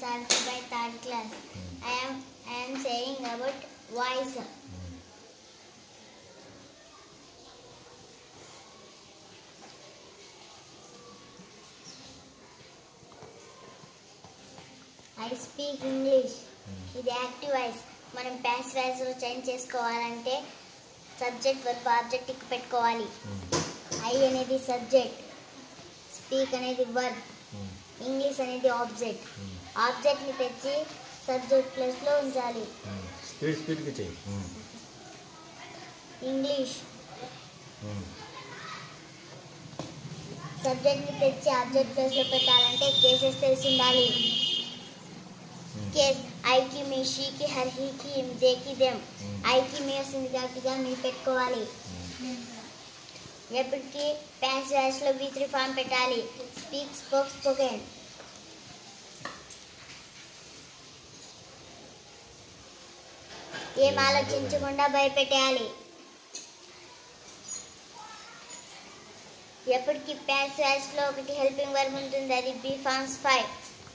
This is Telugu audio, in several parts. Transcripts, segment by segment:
Sarthi by third class. I am I am saying about voice. I speak English. ఇది యాక్టివ్ వాయిస్ మనం ప్యాస్ వాయిస్లో చేంజ్ చేసుకోవాలంటే సబ్జెక్ట్ వర్బ్ ఆబ్జెక్ట్ ఇక్ పెట్టుకోవాలి ఐ అనేది సబ్జెక్ట్ స్పీక్ అనేది వర్బ్ ఇంగ్లీష్ అనేది ఆబ్జెక్ట్ ఆబ్జెక్ట్ని తెచ్చి సబ్జెక్ట్ ప్లేస్లో ఉంచాలి స్పీడ్ స్పీడ్కి చెయ్యి ఇంగ్లీష్ సబ్జెక్ట్ని తెచ్చి ఆబ్జెక్ట్ ప్లేస్లో పెట్టాలంటే కేసెస్ తెలిసి ఉండాలి కేస్ ఐకి మీ షీకి హర్ హీకి దేకి దెమ్ ఐకి మీ వస్తుంది కాబట్టి మీ పెట్టుకోవాలి ఎప్పటికీ ప్యాస్ వ్యాస్లో వి త్రీ ఫామ్ పెట్టాలి స్పీక్ స్పోక్ స్పోకెన్ ఏం ఆలోచించకుండా భయపెట్టేయాలి ఎప్పటికీ ప్యాస్ వ్యాస్లో ఒకటి హెల్పింగ్ వర్బ్ ఉంటుంది అది బీ ఫార్మ్స్ ఫైవ్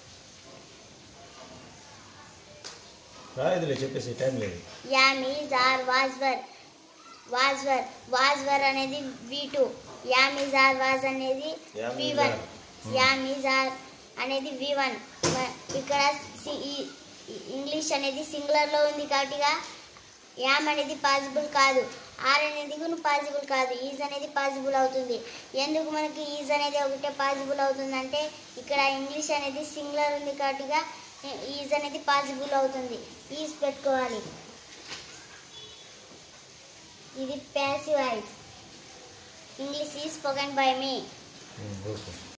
రాయదులే చెప్పేసి టైం లేదు am is are was were was were was were అనేది V two am is are was అనేది Yam V is one are. Hmm. Am is are అనేది వి వన్ ఇక్కడ సి- ఈ- ఈ- ఇంగ్లీష్ అనేది సింగులర్లో ఉంది కాబట్టిగా యామ్ అనేది పాసిబుల్ కాదు ఆర్ అనేది కూడా పాసిబుల్ కాదు ఈజ్ అనేది పాసిబుల్ అవుతుంది ఎందుకు మనకి ఈజ్ అనేది ఒకటే పాసిబుల్ అవుతుందంటే ఇక్కడ ఇంగ్లీష్ అనేది సింగులర్ ఉంది కాబట్టిగా ఈజ్ అనేది పాసిబుల్ అవుతుంది ఈజ్ పెట్టుకోవాలి ఇది passive voice English is spoken by me okay